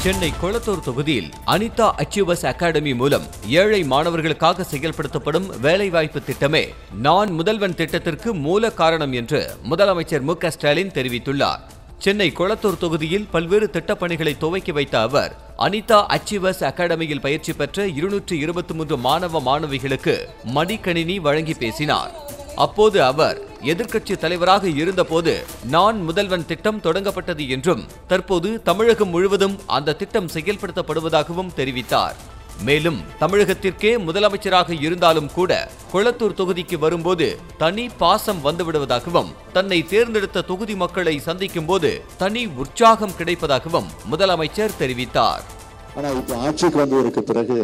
சென்னை கொளத்தூர் தொகுதியில் Anitha achievers academy மூலம் ஏழை மாணவர்களுக்காக செயல்படுத்தப்படும் வேலைவாய்ப்பு திட்டமே நான் முதல்வன் திட்டத்திற்கு மூல காரணம் என்று முதலமைச்சர் மு க ஸ்டாலின் தெரிவித்துள்ளார் சென்னை கொளத்தூர் தொகுதியில் பல்வேறு திட்டப்பணிகளை துவக்கி வைத்த அவர் அனிதா அச்சீவர்ஸ் அகாடமியில் பயிற்சி பெற்ற இருநூற்று இருபத்தி மூன்று மாணவ மாணவிகளுக்கு மடிக்கணினி வழங்கி பேசினார் அப்போது அவர் எதிர்க்கட்சி தலைவராக இருந்தபோது நான் முதல்வன் திட்டம் தொடங்கப்பட்டது என்றும் தற்போது தமிழகம் முழுவதும் அந்த திட்டம் செயல்படுத்தப்படுவதாகவும் தெரிவித்தார் மேலும் தமிழகத்திற்கே முதலமைச்சராக இருந்தாலும் கூட கொளத்தூர் தொகுதிக்கு வரும்போது தனி பாசம் வந்துவிடுவதாகவும் தன்னை தேர்ந்தெடுத்த தொகுதி மக்களை சந்திக்கும் போது தனி உற்சாகம் கிடைப்பதாகவும் முதலமைச்சர் தெரிவித்தார் ஆனா இப்ப ஆட்சிக்கு வந்ததற்கு பிறகு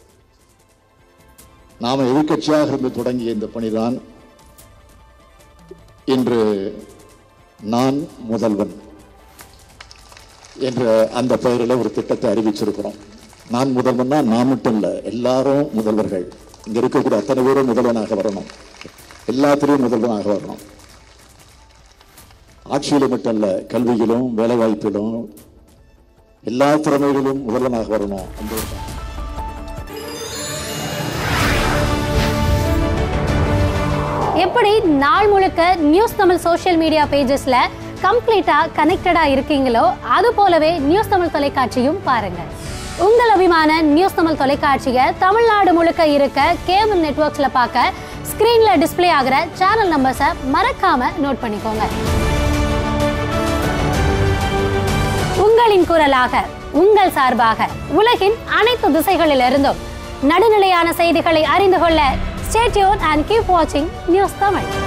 நாம எதிர்க்கட்சியாக இருந்து தொடங்கிய இந்த பணிதான் இன்று நான் முதல்வன் என்ற அந்த பெயரில் ஒரு திட்டத்தை அறிவிச்சிருக்கிறோம் நான் முதல்வன்னா நான் மட்டும் இல்லை எல்லாரும் முதல்வர்கள் இங்க இருக்கக்கூடிய அத்தனை பேரும் முதல்வனாக வரணும் எல்லாத்திலையும் முதல்வனாக வரணும் ஆட்சியிலும் மட்டும் இல்ல கல்வியிலும் வேலைவாய்ப்பிலும் எல்லா திறமைகளிலும் முதல்வனாக வரணும் அந்த ஒரு தான். எப்படி நாள் முழுக்க நியூஸ் தமிழ் சோஷியல் மீடியா பேஜஸ்ல கம்ப்ளீட்டா கனெக்டடா இருக்கீங்களோ அது போலவே நியூஸ் தமிழ் தொலைக்காட்சியும் பாருங்க உங்கள் அபிமான நியூஸ் தமிழ் தொலைக்காட்சியை தமிழ்நாடு முழுக்க இருக்க கேபிள் நெட்வொர்க்ஸ்ல பார்க்க ஸ்கிரீன்ல டிஸ்ப்ளே ஆகிற சேனல் நம்பர்ஸை மறக்காம நோட் பண்ணிக்கோங்க உங்களின் குரலாக உங்கள் சார்பாக உலகின் அனைத்து திசைகளிலிருந்தும் நடுநிலையான செய்திகளை அறிந்து கொள்ள ஸ்டேட்யூன் அண்ட் கீப் வாட்சிங் நியூஸ் தமிழ்